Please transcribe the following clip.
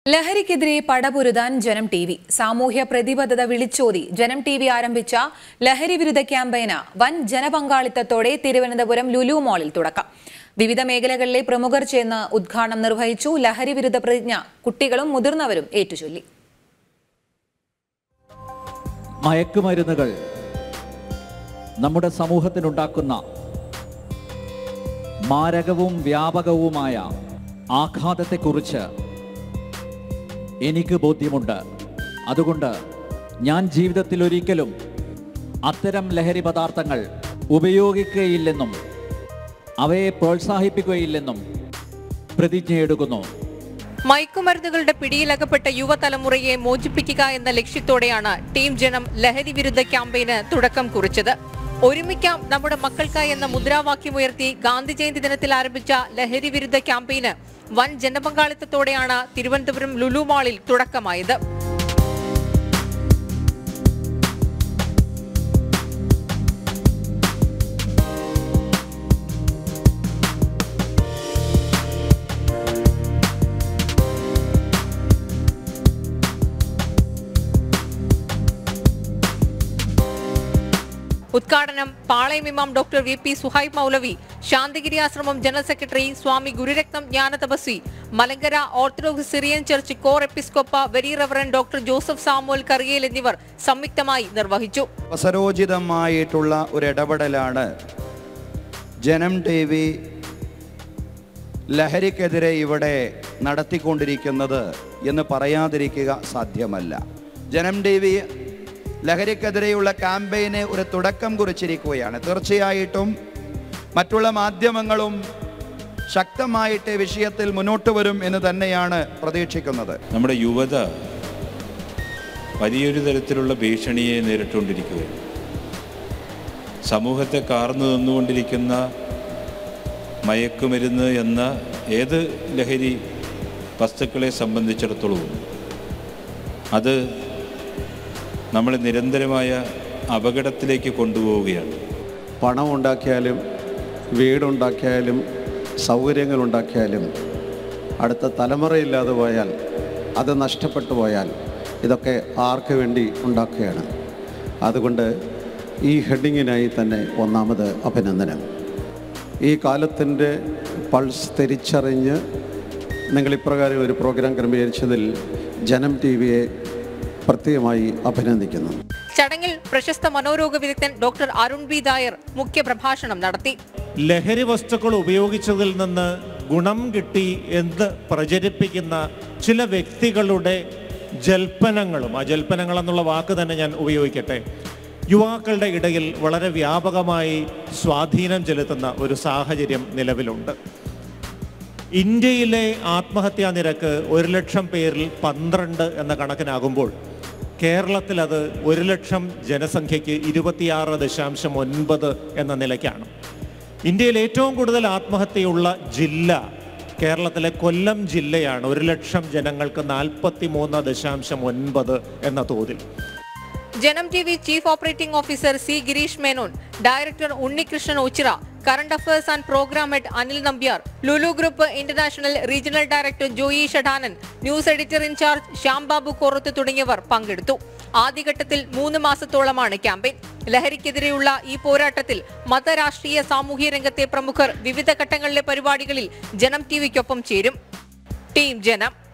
ലഹരിക്കെതിരെ പടപൊരുതാൻ ജനം T V സാമൂഹ്യ പ്രതിബദ്ധത വിളിച്ചോതി ജനം ടി വി ആരംഭിച്ച ലഹരി വിരുദ്ധ ക്യാമ്പയിന് വൻ ജനപങ്കാളിത്തത്തോടെ തിരുവനന്തപുരം ലുലു മാളിൽ തുടക്കം വിവിധ മേഖലകളിലെ പ്രമുഖർ ചേർന്ന് ഉദ്ഘാടനം നിർവഹിച്ചു ലഹരി വിരുദ്ധ പ്രതിജ്ഞ കുട്ടികളും മുതിർന്നവരും ഏറ്റുചൊല്ലി മയക്കുമരുന്നുകൾ നമ്മുടെ സമൂഹത്തിനുണ്ടാക്കുന്ന മാരകവും വ്യാപകവുമായ ആഘാതത്തെക്കുറിച്ച് എനിക്ക് ബോധ്യമുണ്ട് അതുകൊണ്ട് ഞാൻ ജീവിതത്തിൽ ഒരിക്കലും അത്തരം ലഹരി പദാർത്ഥങ്ങൾ ഉപയോഗിക്കുകയില്ലെന്നും അവയെ പ്രോത്സാഹിപ്പിക്കുകയില്ലെന്നും പ്രതിജ്ഞയെടുക്കുന്നു മയക്കുമരുന്നുകളുടെ പിടിയിലകപ്പെട്ട യുവതലമുറയെ മോചിപ്പിക്കുക എന്ന ലക്ഷ്യത്തോടെയാണ് ടീം ജനം ലഹരി വിരുദ്ധ ക്യാമ്പയിന് തുടക്കം കുറിച്ചത് ഒരുമിക്കാം നമ്മുടെ മക്കൾക്കായി എന്ന മുദ്രാവാക്യമുയർത്തി ഗാന്ധി ജയന്തി ദിനത്തിൽ ആരംഭിച്ച ലഹരി വിരുദ്ധ ക്യാമ്പയിന് വൻ ജനപങ്കാളിത്തത്തോടെയാണ് തിരുവനന്തപുരം ലുലു മാളിൽ തുടക്കമായത് ഉദ്ഘാടനം പാളയം ഇമാം ഡോക്ടർ വി പി സുഹൈബ് മൗലവി Santhigiri Ashram general secretary Swami Gururatnam Jnanathapaswi Malankara Orthodox Syrian church കോർ എപ്പിസ്കോപ്പ very reverend doctor Joseph Samuel Kariyel എന്നിവർ സംയുക്തമായി നിർവഹിച്ചു അവസരോചിതമായിട്ടുള്ള ഒരു ഇടപെടലാണ് ജനം ടി വി ലഹരിക്കെതിരെ ഇവിടെ നടത്തിക്കൊണ്ടിരിക്കുന്നത് എന്ന് പറയാതിരിക്കുക സാധ്യമല്ല ജനം ടി വി ലഹരിക്കെതിരെയുള്ള ക്യാമ്പയിന് ഒരു തുടക്കം കുറിച്ചിരിക്കുകയാണ് തീർച്ചയായിട്ടും മറ്റുള്ള മാധ്യമങ്ങളും ശക്തമായിട്ട് ഈ വിഷയത്തിൽ മുന്നോട്ട് വരും എന്ന് തന്നെയാണ് പ്രതീക്ഷിക്കുന്നത് നമ്മുടെ യുവത വലിയൊരു തരത്തിലുള്ള ഭീഷണിയെ നേരിട്ടുകൊണ്ടിരിക്കുകയാണ് സമൂഹത്തെ കാർന്നു നിന്നുകൊണ്ടിരിക്കുന്ന മയക്കുമരുന്ന് എന്ന ഏത് ലഹരി വസ്തുക്കളെ സംബന്ധിച്ചിടത്തോളവും അത് നമ്മളെ നിരന്തരമായ അപകടത്തിലേക്ക് കൊണ്ടുപോവുകയാണ് പണം ഉണ്ടാക്കിയാലും വീടുണ്ടാക്കിയാലും സൗകര്യങ്ങളുണ്ടാക്കിയാലും അടുത്ത തലമുറയില്ലാതെ പോയാൽ അത് നഷ്ടപ്പെട്ടു പോയാൽ ഇതൊക്കെ ആർക്ക് വേണ്ടി ഉണ്ടാക്കുകയാണ് അതുകൊണ്ട് ഈ ഹെഡിങ്ങിനായി തന്നെ ഒന്നാമത് അഭിനന്ദനം ഈ കാലത്തിൻ്റെ പൾസ് തിരിച്ചറിഞ്ഞ് നിങ്ങൾ ഇപ്രകാരം ഒരു പ്രോഗ്രാം ക്രമീകരിച്ചതിൽ ജനം ടി വിയെ പ്രത്യേകമായി അഭിനന്ദിക്കുന്നു ചടങ്ങിൽ പ്രശസ്ത മനോരോഗ വിദഗ്ധൻ ഡോക്ടർ അരുൺ ബി ദായർ മുഖ്യപ്രഭാഷണം നടത്തി ലഹരി വസ്തുക്കൾ ഉപയോഗിച്ചതിൽ നിന്ന് ഗുണം കിട്ടി എന്ന് പ്രചരിപ്പിക്കുന്ന ചില വ്യക്തികളുടെ ജൽപ്പനങ്ങളും ആ ജൽപ്പനങ്ങൾ എന്നുള്ള വാക്ക് തന്നെ ഞാൻ ഉപയോഗിക്കട്ടെ യുവാക്കളുടെ ഇടയിൽ വളരെ വ്യാപകമായി സ്വാധീനം ചെലുത്തുന്ന ഒരു സാഹചര്യം നിലവിലുണ്ട് ഇന്ത്യയിലെ ആത്മഹത്യാ നിരക്ക് ഒരു ലക്ഷം പേരിൽ പന്ത്രണ്ട് എന്ന കണക്കിനാകുമ്പോൾ കേരളത്തിൽ അത് ഒരു ലക്ഷം ജനസംഖ്യയ്ക്ക് ഇരുപത്തിയാറ് ദശാംശം ഒൻപത് എന്ന നിലയ്ക്കാണ് ഇന്ത്യയിൽ ഏറ്റവും കൂടുതൽ ആത്മഹത്യയുള്ള ജില്ല കേരളത്തിലെ കൊല്ലം ജില്ലയാണ് ഒരു ലക്ഷം ജനങ്ങൾക്ക് നാൽപ്പത്തി മൂന്ന് ദശാംശം ഒൻപത് എന്ന തോതിൽ Janam T V chief operating officer C Girish Menon director Unnikrishnan Ochira current affairs and programme head Anil Nambiar Lulu group international regional director Joy Shadanan news editor in charge Shyambabu Korath തുടങ്ങിയവർ പങ്കെടുത്തു ആദ്യഘട്ടത്തിൽ മൂന്ന് മാസത്തോളമാണ് ക്യാമ്പയിൻ ലഹരിക്കെതിരെയുള്ള ഈ പോരാട്ടത്തിൽ മതരാഷ്ട്രീയ സാമൂഹ്യ രംഗത്തെ പ്രമുഖർ വിവിധ ഘട്ടങ്ങളിലെ പരിപാടികളിൽ ജനം ടി വിക്കൊപ്പം ചേരും ടീം ജനം